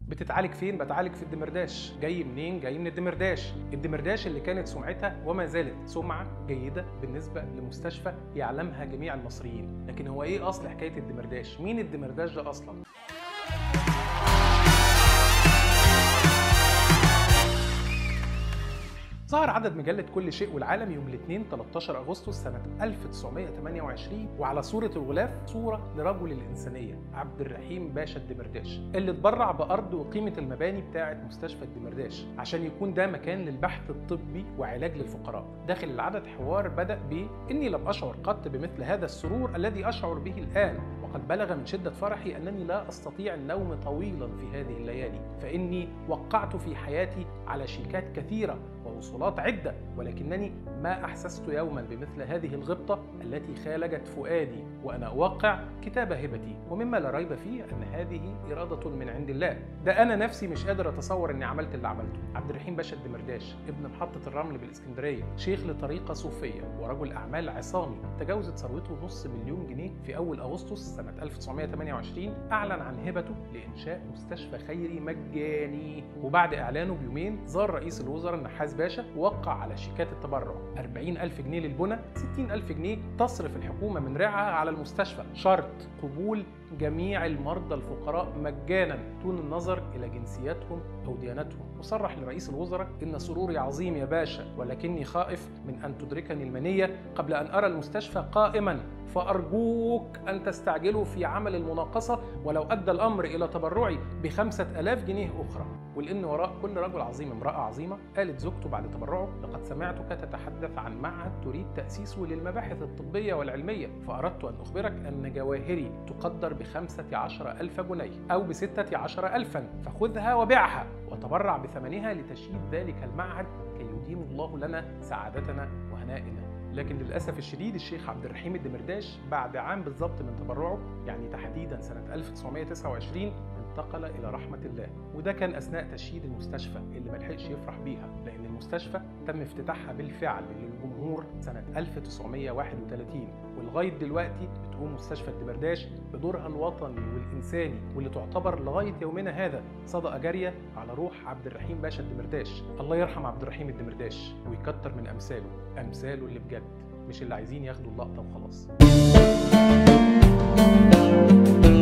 بتتعالج فين بتعالج في الدمرداش جاي منين جاي من الدمرداش الدمرداش اللي كانت سمعتها وما زالت سمعه جيده بالنسبه لمستشفى يعلمها جميع المصريين لكن هو ايه اصل حكايه الدمرداش مين الدمرداش ده اصلا ظهر عدد مجلة كل شيء والعالم يوم الاثنين 13 أغسطس سنة 1928 وعلى صورة الغلاف صورة لرجل الإنسانية عبد الرحيم باشا الدمرداش اللي اتبرع بأرض وقيمة المباني بتاعة مستشفى الدمرداش عشان يكون ده مكان للبحث الطبي وعلاج للفقراء داخل العدد حوار بدأ ب إني لم أشعر قط بمثل هذا السرور الذي أشعر به الآن وقد بلغ من شدة فرحي أنني لا أستطيع النوم طويلا في هذه الليالي فإني وقعت في حياتي على شيكات كثيرة ووصولات عدة ولكنني ما أحسست يوما بمثل هذه الغبطة التي خالجت فؤادي وأنا أوقع كتاب هبتي ومما لا ريب فيه أن هذه إرادة من عند الله ده أنا نفسي مش قادر أتصور أني عملت اللي عملته عبد الرحيم باشا الدمرداش ابن محطة الرمل بالإسكندرية شيخ لطريقة صوفية ورجل أعمال عصامي تجاوزت ثروته نص مليون جنيه في أول أغسطس سنة 1928 أعلن عن هبته لإنشاء مستشفى خيري مجاني وبعد إعلانه بيومين زار رئيس الوزراء النحاس باشا ووقع على شيكات التبرع 40 ألف جنيه للبنى 60 ألف جنيه تصرف الحكومة من رعها على المستشفى شرط قبول جميع المرضى الفقراء مجانا دون النظر إلى جنسياتهم أو ديانتهم وصرح لرئيس الوزراء إن سروري عظيم يا باشا ولكني خائف من أن تدركني المنية قبل أن أرى المستشفى قائما فأرجوك أن تستعجلوا في عمل المناقصة ولو أدى الأمر إلى تبرعي بخمسة ألاف جنيه أخرى ولأن وراء كل رجل عظيم امرأة عظيمة قالت زوجته بعد تبرعه لقد سمعتك تتحدث عن معهد تريد تأسيسه للمباحث الطبية والعلمية فأردت أن أخبرك أن جواهري تقدر بخمسة عشر ألف جنيه أو بستة عشر ألفا فخذها وبيعها وتبرع بثمنها لتشييد ذلك المعهد كي يديم الله لنا سعادتنا وهنائنا لكن للاسف الشديد الشيخ عبد الرحيم الدمرداش بعد عام بالظبط من تبرعه يعني تحديدا سنه 1929 انتقل الى رحمه الله وده كان اثناء تشييد المستشفى اللي ملحقش يفرح بيها لان المستشفى تم افتتاحها بالفعل للجمهور سنه 1931 ولغايه دلوقتي بتقوم مستشفى الدمرداش بدورها الوطني والانساني واللي تعتبر لغايه يومنا هذا صدقه جاريه على روح عبد الرحيم باشا الدمرداش الله يرحم عبد الرحيم الدمرداش ويكتر من امثاله امثاله اللي بجد مش اللي عايزين ياخدوا اللقطه وخلاص